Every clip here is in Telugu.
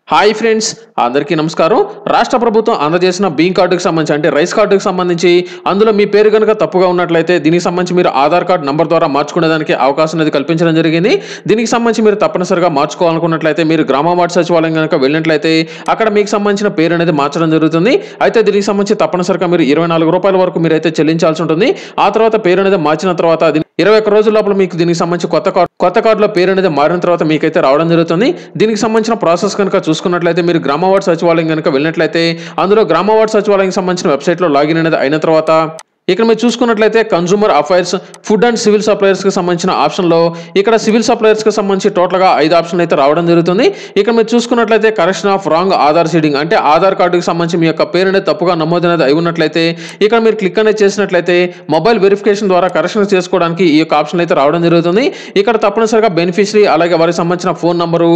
హాయ్ ఫ్రెండ్స్ అందరికీ నమస్కారం రాష్ట్ర ప్రభుత్వం అందజేసిన బీన్ కార్డుకి సంబంధించి అంటే రైస్ కార్డుకి సంబంధించి అందులో మీ పేరు కనుక తప్పుగా ఉన్నట్లయితే దీనికి సంబంధించి మీరు ఆధార్ కార్డు నంబర్ ద్వారా మార్చుకునేదానికి అవకాశం అనేది కల్పించడం జరిగింది దీనికి సంబంధించి మీరు తప్పనిసరిగా మార్చుకోవాలనుకున్నట్లయితే మీరు గ్రామ వార్డు సచివాలయం కనుక వెళ్ళినట్లయితే అక్కడ మీకు సంబంధించిన పేరు అనేది మార్చడం జరుగుతుంది అయితే దీనికి సంబంధించి తప్పనిసరిగా మీరు ఇరవై నాలుగు రూపాయల వరకు మీరైతే చెల్లించాల్సి ఉంటుంది ఆ తర్వాత పేరు అనేది మార్చిన తర్వాత దీని- ఇరవై ఒక్క రోజుల లోపల మీకు దీనికి సంబంధించి కొత్త కార్డు కొత్త కార్డులో పేరు అనేది మారిన తర్వాత మీకైతే రావడం జరుగుతుంది దీనికి సంబంధించిన ప్రాసెస్ కనుక చూసుకున్నట్లయితే మీరు గ్రామ వార్డు సచివాలయం కనుక వెళ్ళినట్లయితే అందులో గ్రామ వార్డు సచివాలయం సంబంధించిన వెబ్సైట్లో లాగిన్ అనేది అయిన తర్వాత ఇక్కడ మీరు చూసుకున్నట్లయితే consumer affairs food and civil suppliers కి సంబంధించిన ఆప్షన్లో ఇక్కడ సివిల్ సప్లయర్స్ కి సంబంధించి టోటల్ గా ఐదు ఆప్షన్లు అయితే రావడం జరుగుతుంది ఇక్కడ మీరు చూసుకున్నట్లయితే correction of wrong Aadhaar seeding అంటే ఆధార్ కార్డుకి సంబంధించి మీ యొక్క పేరు అనేది తప్పుగా నమోదైనది అయి ఉన్నట్లయితే ఇక్కడ మీరు క్లిక్ అనేది చేసినట్లయితే మొబైల్ వెరిఫికేషన్ ద్వారా కరెక్షన్ చేసుకోవడానికి ఈ యొక్క ఆప్షన్ అయితే రావడం జరుగుతుంది ఇక్కడ తప్పనిసరిగా బెనిఫిషరీ అలాగే వారికి సంబంధించిన ఫోన్ నంబరు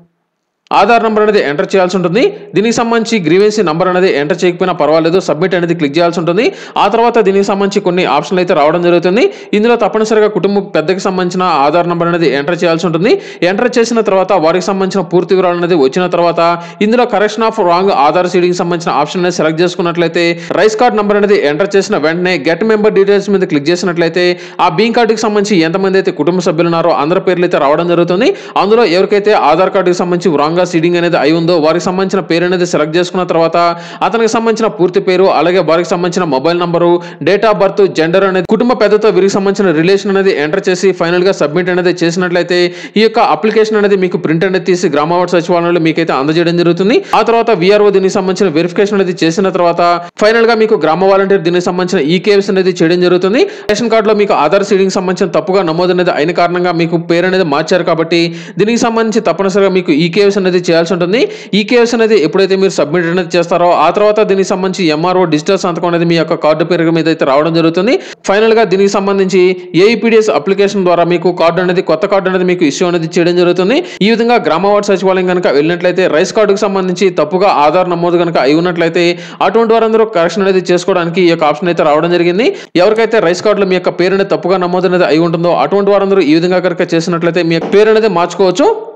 ఆధార్ నంబర్ అనేది ఎంటర్ చేయాల్సి ఉంటుంది దీనికి సంబంధించి గ్రీవెన్సీ నంబర్ అనేది ఎంటర్ చేయకపోయినా పర్వాలేదు సబ్మిట్ అనేది క్లిక్ చేయాల్సి ఉంటుంది ఆ తర్వాత దీనికి సంబంధించి కొన్ని ఆప్షన్లు అయితే రావడం జరుగుతుంది ఇందులో తప్పనిసరిగా కుటుంబ పెద్దకి సంబంధించిన ఆధార్ నంబర్ అనేది ఎంటర్ చేయాల్సి ఉంటుంది ఎంటర్ చేసిన తర్వాత వారికి సంబంధించిన పూర్తి వివరాలు అనేది వచ్చిన తర్వాత ఇందులో correction of wrong Aadhaar seeding సంబంధించిన ఆప్షన్ అనేది సెలెక్ట్ చేసుకున్నట్లయితే రైస్ కార్డ్ నంబర్ అనేది ఎంటర్ చేసిన వెంటనే గెట్ మెంబర్ డీటెయిల్స్ మీద క్లిక్ చేసినట్లయితే ఆ బీన్ కార్డుకి సంబంధించి ఎంతమంది అయితే కుటుంబ సభ్యులు ఉన్నారో అందరి పేర్లు అయితే రావడం జరుగుతుంది అందులో ఎవరికైతే ఆధార్ కార్డుకి సంబంధించి రాంగ్ గా సీడింగ్ అనేది అయి ఉందో వారికి సంబంధించిన పేరు అనేది సెలెక్ట్ చేసుకున్న తర్వాత అతనికి సంబంధించిన పూర్తి పేరు అలాగే వారికి సంబంధించిన mobile number date of birth gender అనేది కుటుంబ పెద్దతో వీరికి సంబంధించిన రిలేషన్ అనేది ఎంటర్ చేసి ఫైనల్ గా సబ్మిట్ అనేది చేసినట్లయితే ఈ యొక్క అప్లికేషన్ అనేది మీకు ప్రింట్ అనేది తీసి గ్రామ వార్డు సచివాలయంలో మీకైతే అందజేయడం జరుగుతుంది ఆ తర్వాత విఆర్ఓ దీనికి సంబంధించిన వెరిఫికేషన్ అనేది చేసిన తర్వాత ఫైనల్ గా మీకు గ్రామ వాలంటీర్ దీనికి సంబంధించిన ఈ కేవ్స్ అనేది చేయడం జరుగుతుంది రేషన్ కార్డులో మీకు ఆధార్ సీడింగ్ సంబంధించిన తప్పుగా నమోదు అనేది అయిన కారణంగా మీకు పేరు అనేది మార్చారు కాబట్టి దీనికి సంబంధించి తప్పనిసరిగా మీకు ఈ కేవ్స్ అనేది చేయాల్సి ఉంటుంది ఈ కేవ్స్ అనేది ఎప్పుడైతే మీరు సబ్మిట్ అనేది చేస్తారో ఆ తర్వాత దీనికి సంబంధించి ఎంఆర్ఓ డిజిటల్ సంతకం అనేది మీ యొక్క కార్డు పేరు మీద అయితే రావడం జరుగుతుంది ఫైనల్ గా దీనికి సంబంధించి ఏఈపీడిఎస్ అప్లికేషన్ ద్వారా మీకు కార్డు అనేది కొత్త కార్డు అనేది మీకు ఇష్యూ అనేది చేయడం జరుగుతుంది ఈ విధంగా గ్రామ వార్డు సచివాలయం కనుక వెళ్ళినట్లయితే రైస్ కార్డుకు సంబంధించి తప్పుగా ఆధార్ నమోదు కనుక అయి ఉన్నట్లయితే అటువంటి వారందరూ కరెక్షన్ అనేది చేసుకోవడానికి ఈ యొక్క ఆప్షన్ అయితే రావడం జరిగింది ఎవరికైతే రైస్ కార్డులో మీ యొక్క పేరు అనేది తప్పుగా నమోదు అనేది అయి ఉంటుందో అటువంటి వారందరూ ఈ విధంగా కనుక చేసినట్లయితే మీ యొక్క పేరు అనేది మార్చుకోవచ్చు